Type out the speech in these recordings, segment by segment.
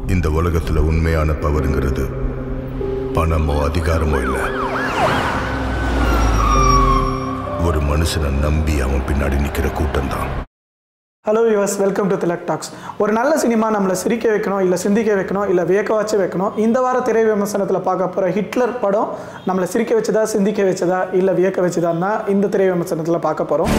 இந்த உலகத்துல உண்மையான பவருங்கிறது பணமோ அதிகாரமோ இல்லை ஒரு மனுஷனை நம்பி அவன் பின்னாடி நிக்கிற கூட்டம்தான் hello yours welcome to Thilak talks ஒரு நல்ல சினிமா நம்மளை சிரிக்க வைக்கணும் இல்லை சிந்திக்க வைக்கணும் இல்லை வியக்க வச்சு வைக்கணும் இந்த வார திரை விமர்சனத்தில் பார்க்க போகிற ஹிட்லர் படம் நம்மளை சிரிக்க வச்சதா சிந்திக்க வச்சதா இல்லை வியக்க வச்சதான்னு தான் இந்த திரை விமர்சனத்தில் பார்க்க போகிறோம்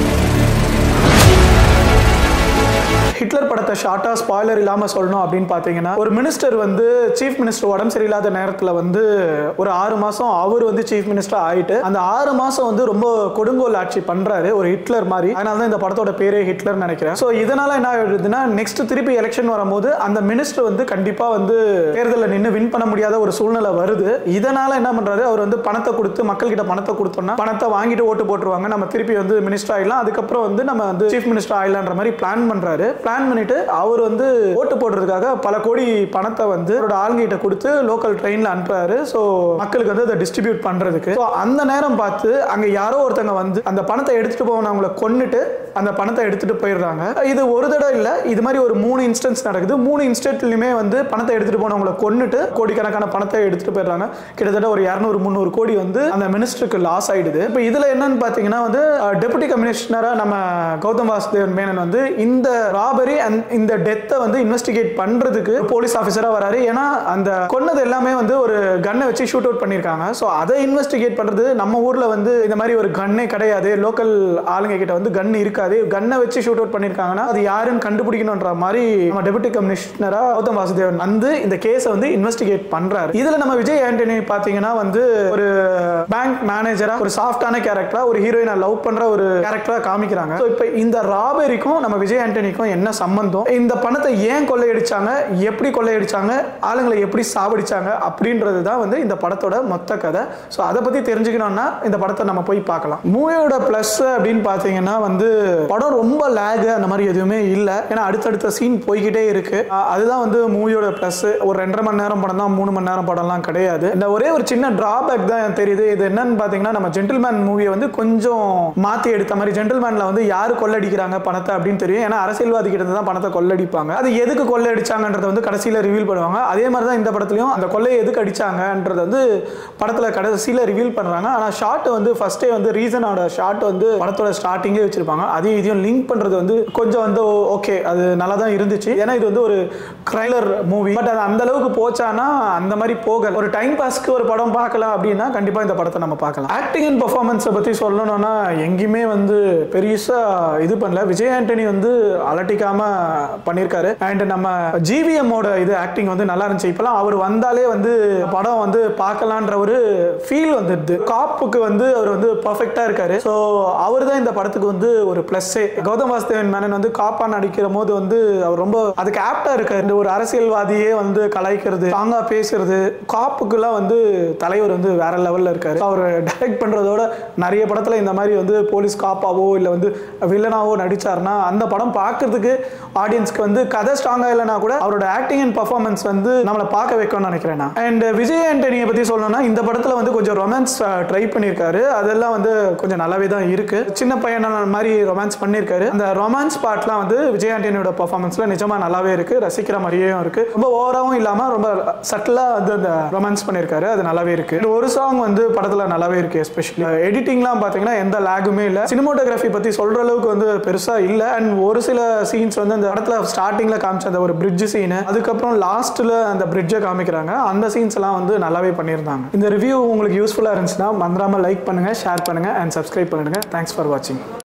ஹிட்லர் படத்தை ஷார்ட்டாக ஸ்பாய்லர் இல்லாமல் சொல்லணும் அப்படின்னு பார்த்தீங்கன்னா ஒரு மினிஸ்டர் வந்து சீஃப் மினிஸ்டர் உடம்பு சரியில்லாத நேரத்தில் வந்து ஒரு ஆறு மாதம் அவர் வந்து சீஃப் மினிஸ்டர் ஆயிட்டு அந்த ஆறு மாதம் வந்து ரொம்ப கொடுங்கோல் ஆட்சி பண்ணுறாரு ஒரு ஹிட்லர் மாதிரி அதனால தான் இந்த படத்தோட பேரே ஹிட்லர் நினைக்கிறேன் ஸோ இதனால என்ன ஆயிடுதுன்னா நெக்ஸ்ட் திருப்பி எலெக்ஷன் வரும்போது அந்த மினிஸ்டர் வந்து கண்டிப்பாக வந்து தேர்தலில் நின்று வின் பண்ண முடியாத ஒரு சூழ்நிலை வருது இதனால என்ன பண்ணுறாரு அவர் வந்து பணத்தை கொடுத்து மக்கள்கிட்ட பணத்தை கொடுத்தோம்னா பணத்தை வாங்கிட்டு ஓட்டு போட்டுருவாங்க நம்ம திருப்பி வந்து மினிஸ்டர் ஆயிடலாம் அதுக்கப்புறம் வந்து நம்ம வந்து சீஃப் மினிஸ்டர் ஆயிடலான்ற மாதிரி பிளான் பண்றாரு பிளான் பண்ணிட்டு அவர் வந்து ஓட்டு போடுறதுக்காக பல கோடி பணத்தை வந்து அவரோட ஆளுங்கிட்ட கொடுத்து லோக்கல் ட்ரெயின்ல அனுப்புறாரு ஸோ மக்களுக்கு வந்து அதை டிஸ்ட்ரிபியூட் பண்றதுக்கு ஸோ அந்த நேரம் பார்த்து அங்க யாரோ ஒருத்தங்க வந்து அந்த பணத்தை எடுத்துட்டு போனவங்கள கொன்னுட்டு அந்த பணத்தை எடுத்துட்டு போயிடுறாங்க இது ஒரு தடவை இல்லை இது மாதிரி ஒரு மூணு இன்ஸ்டன்ஸ் நடக்குது மூணு இன்ஸ்டன்ட்லையுமே வந்து பணத்தை எடுத்துட்டு போனவங்கள கொன்னுட்டு கோடிக்கணக்கான பணத்தை எடுத்துட்டு போயிடுறாங்க கிட்டத்தட்ட ஒரு இரநூறு முந்நூறு கோடி வந்து அந்த மினிஸ்டருக்கு லாஸ் ஆயிடுது இப்போ இதுல என்னன்னு பாத்தீங்கன்னா வந்து டெபுட்டி கமிஷனரா நம்ம கௌதம் வாசுதேவன் மேனன் வந்து இந்த ராபரி அண்ட் இந்த டெத்தை வந்து இன்வெஸ்டிகேட் பண்றதுக்கு போலீஸ் ஆஃபீஸரா வராரு ஏன்னா அந்த கொன்னது எல்லாமே வந்து ஒரு கன்னை வச்சு ஷூட் அவுட் பண்ணியிருக்காங்க ஸோ அதை இன்வெஸ்டிகேட் பண்றது நம்ம ஊர்ல வந்து இந்த மாதிரி ஒரு கன்னே கிடையாது லோக்கல் ஆளுங்க கிட்ட வந்து கன் இருக்காது கன்னை வச்சு ஷூட் அவுட் பண்ணியிருக்காங்கன்னா அது யாருன்னு கண்டுபிடிக்கணுன்ற மாதிரி நம்ம டெபுட்டி கமிஷனரா கௌதம் வாசுதேவன் வந்து இந்த கேஸை வந்து இன்வெஸ்டிகேட் பண்றாரு இதுல நம்ம விஜய் ஆண்டனி பாத்தீங்கன்னா வந்து ஒரு பேங்க் மேனேஜரா ஒரு சாஃப்டான கேரக்டரா ஒரு ஹீரோயினை லவ் பண்ற ஒரு கேரக்டரா காமிக்கிறாங்க ஸோ இப்போ இந்த ராபரிக்கும் நம்ம விஜய் ஆண்டனிக்கும் என்ன சம்பந்தம் இந்த பணத்தை ஏன் கொள்ளையடிச்சாங்க எப்படி கொள்ளையடிச்சாங்க ஆளுங்களை எப்படி சாவடிச்சாங்க அப்படின்றது தான் வந்து இந்த படத்தோட மொத்த கதை ஸோ அதை பத்தி தெரிஞ்சுக்கணும்னா இந்த படத்தை நம்ம போய் பார்க்கலாம் மூவியோட ப்ளஸ் அப்படின்னு பார்த்தீங்கன்னா வந்து படம் ரொம்ப லேக் அந்த மாதிரி எதுவுமே இல்லை ஏன்னா அடுத்தடுத்த சீன் போய்கிட்டே இருக்கு அஹ் அதுதான் வந்து மூவியோட ப்ளஸ் ஒரு ரெண்டரை மணி நேரம் படம் தான் மூணு மணி நேரம் படம்லாம் கிடையாது இந்த ஒரே ஒரு சின்ன டிராபேக் தான் எனக்கு தெரியுது இது என்னன்னு பார்த்தீங்கன்னா நம்ம ஜென்டில்மேன் மூவியை வந்து கொஞ்சம் மாற்றி எடுத்த மாதிரி ஜென்டில்மேனில் வந்து யார் கொள்ளடிக்கிறாங்க பணத்தை அப்படின்னு தெரியும் ஏன்னா அரசியல்வாதி கிட்ட இருந்து தான் பணத்தை கொள்ளடிப்பாங்க அது எதுக்கு கொள்ளடிச்சாங்கன்றத வந்து கடைசியில் ரிவீல் பண்ணுவாங்க அதே மாதிரி தான் இந்த படத்துலையும் அந்த கொள்ளையை எதுக்கு அடிச்சாங்கன்றது வந்து படத்தில் கடைசியில் ரிவீல் பண்ணுறாங்க ஆனால் ஷார்ட் வந்து ஃபர்ஸ்டே வந்து ரீசனோட ஷார்ட் வந்து படத்தோட ஸ்டார்டிங்கே வச்சிருப்பாங்க அதையும் இதையும் லிங்க் பண்ணுறது வந்து கொஞ்சம் வந்து ஓகே அது நல்லா தான் இருந்துச்சு ஏன்னா இது வந்து ஒரு க்ரைலர் மூவி பட் அது அந்த அளவுக்கு போச்சானா அந்த மாதிரி போகல ஒரு டைம் பாஸ்க்கு ஒரு படம் பார்க்கலாம் அப்படின்னா கண்டிப்பாக இந்த படத்தை நம்ம பார்க்கலாம் ஆக்டிங் அண்ட் பர்ஃபார்மன்ஸை பற்றி சொல்லணும்னா எங்கேயுமே வந்து பெருசாக இது பண்ணல விஜய் ஆண்டனி வந்து அலட்டிக்காம பண்ணியிருக்காரு அண்ட் நம்ம ஜிவிஎம்மோட இது ஆக்டிங் வந்து நல்லா இருந்துச்சு இப்போலாம் அவர் வந்தாலே வந்து படம் வந்து பார்க்கலான்ற ஒரு ஃபீல் வந்துடுது காப்புக்கு வந்து அவர் வந்து பர்ஃபெக்டாக இருக்காரு ஸோ அவர் தான் இந்த படத்துக்கு வந்து ஒரு ப்ளஸ்ஸே கௌதம் வாசுதேவன் மேனன் வந்து காப்பா நடிக்கிற போது வந்து அவர் ரொம்ப அதுக்கு ஆப்டா இருக்காரு இந்த ஒரு அரசியல்வாதியே வந்து கலாய்க்கிறது ஸ்ட்ராங்கா பேசுறது காப்புக்குலாம் வந்து தலைவர் வந்து வேற லெவல்ல இருக்காரு அவர் டைரக்ட் பண்றதோட நிறைய படத்துல இந்த மாதிரி வந்து போலீஸ் காப்பாவோ இல்ல வந்து வில்லனாவோ நடிச்சாருன்னா அந்த படம் பார்க்கறதுக்கு ஆடியன்ஸ்க்கு வந்து கதை ஸ்ட்ராங்கா இல்லைனா கூட அவரோட ஆக்டிங் அண்ட் பர்ஃபார்மன்ஸ் வந்து நம்மளை பார்க்க வைக்கணும்னு நினைக்கிறேன் நான் அண்ட் விஜய் ஆண்டனியை பத்தி சொல்லணும்னா இந்த படத்துல வந்து கொஞ்சம் ரொமான்ஸ் ட்ரை பண்ணியிருக்காரு அதெல்லாம் வந்து கொஞ்சம் நல்லாவே தான் இருக்கு சின்ன பையன் மாதிரி ரொமான்ஸ் பண்ணியிருக்காரு அந்த ரொமான்ஸ் பார்ட்லாம் வந்து விஜய் ஆண்டனியோட பர்ஃபார்மன்ஸ்ல நிஜமா நல்லாவே இருக்கு ரசிக்கிற மாதிரியும் இருக்கு ரொம்ப ஓவராவும் இல்லாம ரொம்ப சட்டிலா வந்து அந்த ரொமான்ஸ் பண்ணியிருக்காரு அது நல்லாவே இருக்கு இந்த ஒரு சாங் வந்து படத்துல நல்லாவே இருக்கு எஸ்பெஷலி எடிட்டிங்லாம் பாத்தீங்கன்னா எந்த லேகுமே இல்ல சினிமோட்டோகிராஃபி பத்தி சொல்ற அளவுக்கு வந்து பெருசா இல்ல அண்ட் ஒரு சில சீன்ஸ் வந்து அந்த இடத்துல ஸ்டார்டிங்ல காமிச்ச அந்த ஒரு பிரிட்ஜ் சீன் அதுக்கப்புறம் லாஸ்ட்ல அந்த பிரிட்ஜை காமிக்கிறாங்க அந்த சீன்ஸ் எல்லாம் வந்து நல்லாவே பண்ணியிருந்தாங்க இந்த ரிவ்யூ உங்களுக்கு யூஸ்ஃபுல்லா இருந்துச்சுன்னா மறந்துடாம லைக் பண்ணுங்க ஷேர் பண்ணுங்க அண்ட் சப்ஸ்கிரைப் பண்ணுங்க தேங்க்ஸ் ஃபார் வாட்சிங்